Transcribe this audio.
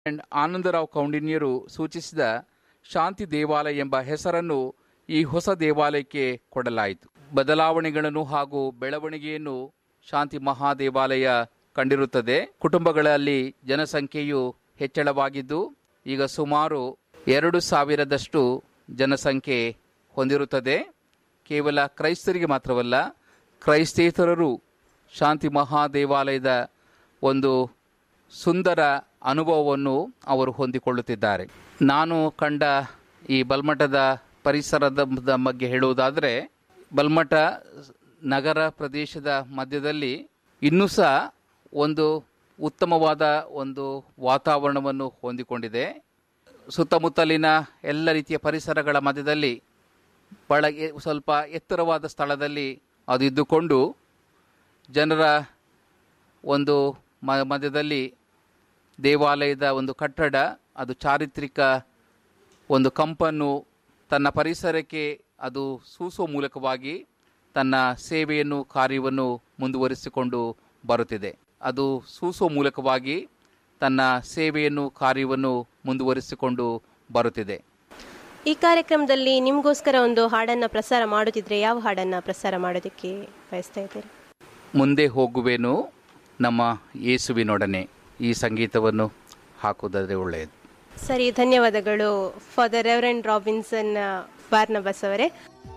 and Anandrao ಕೌಂಡಿನ್ಯರು ಸೂಚಿಸಿದ ಶಾಂತಿ ದೇವಾಲಯ ಎಂಬ ಹೆಸರನ್ನು ಈ ಹೊಸ ದೇವಾಲಯಕ್ಕೆ ಕೊಡಲಾಯಿತು ಬದಲಾವಣೆಗಳನ್ನು ಹಾಗೂ ಬೆಳವಣಿಗೆಯನ್ನು ಶಾಂತಿ ಮಹಾದೇವಾಲಯ ಕಂಡಿರುತ್ತದೆ ಕುಟುಂಬಗಳಲ್ಲಿ ಜನಸಂಖ್ಯೆಯು ಹೆಚ್ಚಳವಾಗಿದ್ದು ಈಗ ಸುಮಾರು ಎರಡು ಸಾವಿರದಷ್ಟು ಜನಸಂಖ್ಯೆ ಹೊಂದಿರುತ್ತದೆ ಕೇವಲ ಕ್ರೈಸ್ತರಿಗೆ ಮಾತ್ರವಲ್ಲ ಕ್ರೈಸ್ತೇತರರು ಶಾಂತಿ ಮಹಾದೇವಾಲಯದ ಒಂದು ಸುಂದರ ಅನುಭವವನ್ನು ಅವರು ಹೊಂದಿಕೊಳ್ಳುತ್ತಿದ್ದಾರೆ ನಾನು ಕಂಡ ಈ ಬಲ್ಮಠದ ಪರಿಸರದ ಬಗ್ಗೆ ಹೇಳುವುದಾದರೆ ಬಲ್ಮಠ ನಗರ ಪ್ರದೇಶದ ಮಧ್ಯದಲ್ಲಿ ಇನ್ನೂ ಸಹ ಒಂದು ಉತ್ತಮವಾದ ಒಂದು ವಾತಾವರಣವನ್ನು ಹೊಂದಿಕೊಂಡಿದೆ ಸುತ್ತಮುತ್ತಲಿನ ಎಲ್ಲ ರೀತಿಯ ಪರಿಸರಗಳ ಮಧ್ಯದಲ್ಲಿ ಬಹಳ ಎ- ಸ್ವಲ್ಪ ಎತ್ತರವಾದ ಸ್ಥಳದಲ್ಲಿ ಅದು ಇದ್ದುಕೊಂಡು ಜನರ ಒಂದು ಮ ಮಧ್ಯದಲ್ಲಿ ದೇವಾಲಯದ ಒಂದು ಕಟ್ಟಡ ಅದು ಚಾರಿತ್ರಿಕ ಒಂದು ಕಂಪನ್ನು ತನ್ನ ಪರಿಸರಕ್ಕೆ ಅದು ಸೂಸುವ ಮೂಲಕವಾಗಿ ತನ್ನ ಸೇವೆಯನ್ನು ಕಾರ್ಯವನ್ನು ಮುಂದುವರಿಸಿಕೊಂಡು ಬರುತ್ತಿದೆ ಅದು ಸೂಸುವ ಮೂಲಕವಾಗಿ ತನ್ನ ಸೇವೆಯನ್ನು ಕಾರ್ಯವನ್ನು ಮುಂದುವರಿಸಿಕೊಂಡು ಬರುತ್ತಿದೆ ಈ ಕಾರ್ಯಕ್ರಮದಲ್ಲಿ ನಿಮಗೋಸ್ಕರ ಒಂದು ಹಾಡನ್ನು ಪ್ರಸಾರ ಮಾಡುತ್ತಿದ್ರೆ ಯಾವ ಹಾಡನ್ನು ಪ್ರಸಾರ ಮಾಡೋದಕ್ಕೆ ಬಯಸ್ತಾ ಇದ್ದೀರಿ ಮುಂದೆ ಹೋಗುವೆನು ನಮ್ಮ ಯೇಸುವಿನೊಡನೆ ಈ ಸಂಗೀತವನ್ನು ಹಾಕುವುದಾದರೆ ಒಳ್ಳೆಯದು ಸರಿ ಧನ್ಯವಾದಗಳು ಫಾದರ್ ರೆವರೆಂಡ್ ರಾಬಿನ್ಸನ್ ಬಾರ್ನಬಸ್ ಅವರೇ